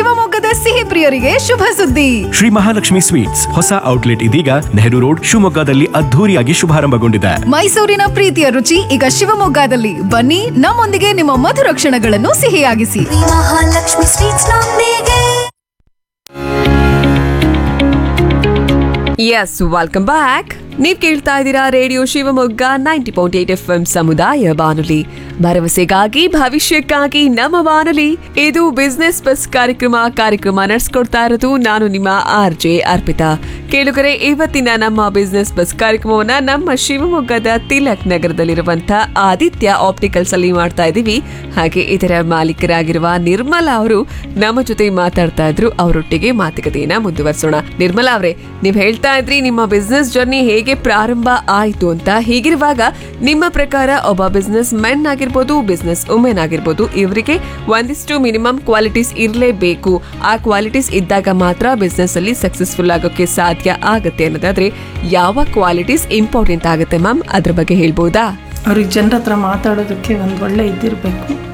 ಶಿವಮೊಗ್ಗದ ಸಿಹಿ ಪ್ರಿಯರಿಗೆ ಶುಭ ಸುದ್ದಿ ಶ್ರೀ ಮಹಾಲಕ್ಷ್ಮಿ ಸ್ವೀಟ್ಸ್ ಹೊಸ ಔಟ್ಲೆಟ್ ಇದೀಗ ನೆಹರು ರೋಡ್ ಶಿವಮೊಗ್ಗದಲ್ಲಿ ಅದ್ಧೂರಿಯಾಗಿ ಶುಭಾರಂಭಗೊಂಡಿದೆ ಮೈಸೂರಿನ ಪ್ರೀತಿಯ ರುಚಿ ಈಗ ಶಿವಮೊಗ್ಗದಲ್ಲಿ ಬನ್ನಿ ನಮ್ಮೊಂದಿಗೆ ನಿಮ್ಮ ಮಧುರ ಕ್ಷಣಗಳನ್ನು ಸಿಹಿಯಾಗಿಸಿ ಮಹಾಲಕ್ಷ್ಮಿ ಸ್ವೀಟ್ಸ್ ನೊಂದಿಗೆ ಎಸ್ ವೆಲ್ಕಮ್ ಬ್ಯಾಕ್ ನೀವ್ ಕೇಳ್ತಾ ಇದ್ದೀರಾ radio Shivamogga ninety point eight F M ಸಮುದಾಯ ಬಾನುಲಿ ಭರವಸೆಗಾಗಿ ಭವಿಷ್ಯಕ್ಕಾಗಿ ನಮ್ಮ ಬಾನುಲಿ ಇದು ಬಿಸ್ನೆಸ್ ಬಸ್ ಕಾರ್ಯಕ್ರಮ ಕಾರ್ಯಕ್ರಮ ನಡೆಸ್ಕೊಡ್ತಾ ಇರೋದು ನಾನು ನಿಮ್ಮ ಆರ್ ಜೆ ಅರ್ಪಿತಾ ಕೇಳುಗರೆ ಇವತ್ತಿನ ನಮ್ಮ ಬಿಸ್ನೆಸ್ ಬಸ್ ಕಾರ್ಯಕ್ರಮವನ್ನ ನಮ್ಮ ಶಿವಮೊಗ್ಗದ ತಿಲಕ್ ನಗರದಲ್ಲಿರುವಂತ ಆದಿತ್ಯ ಆಪ್ಟಿಕಲ್ಸ್ ಅಲ್ಲಿ ಮಾಡ್ತಾ ಇದ್ದೀವಿ ಹಾಗೆ ಇದರ ಮಾಲೀಕರಾಗಿರುವ ನಿರ್ಮಲಾ ಅವರು ನಮ್ಮ ಜೊತೆ ಮಾತಾಡ್ತಾ ಇದ್ರು ಅವರೊಟ್ಟಿಗೆ ಮಾತುಕತೆಯನ್ನ ಮುಂದುವರಿಸೋಣ ನಿರ್ಮಲಾ ಅವರೇ ನೀವ್ ಹೇಳ್ತಾ ಇದ್ರಿ ನಿಮ್ಮ ಬಿಸ್ನೆಸ್ ಜರ್ನಿ ಹೇಗೆ ಪ್ರಾರಂಭ ಆಯ್ತು ಅಂತ ಹೀಗಿರುವಾಗ ನಿಮ್ಮ ಪ್ರಕಾರ ಒಬ್ಬ ಬಿಸ್ನೆಸ್ ಮೆನ್ ಆಗಿರ್ಬೋದು ಬಿಸ್ನೆಸ್ ವುಮೆನ್ ಆಗಿರ್ಬೋದು ಇವರಿಗೆ ಒಂದಿಷ್ಟು ಮಿನಿಮಮ್ ಕ್ವಾಲಿಟೀಸ್ ಇರಲೇಬೇಕು ಆ ಕ್ವಾಲಿಟೀಸ್ ಇದ್ದಾಗ ಮಾತ್ರ ಬಿಸ್ನೆಸ್ ಅಲ್ಲಿ ಸಕ್ಸಸ್ಫುಲ್ ಆಗೋಕೆ ಸಾಧ್ಯ ಆಗತ್ತೆ ಅನ್ನೋದಾದ್ರೆ ಯಾವ ಕ್ವಾಲಿಟೀಸ್ ಇಂಪಾರ್ಟೆಂಟ್ ಆಗುತ್ತೆ ಮ್ಯಾಮ್ ಅದ್ರ ಬಗ್ಗೆ ಹೇಳ್ಬೋದಾ ಅವ್ರಿಗೆ ಜನರ ಹತ್ರ ಮಾತಾಡೋದಕ್ಕೆ ಒಂದು ಒಳ್ಳೆ ಇದಿರಬೇಕು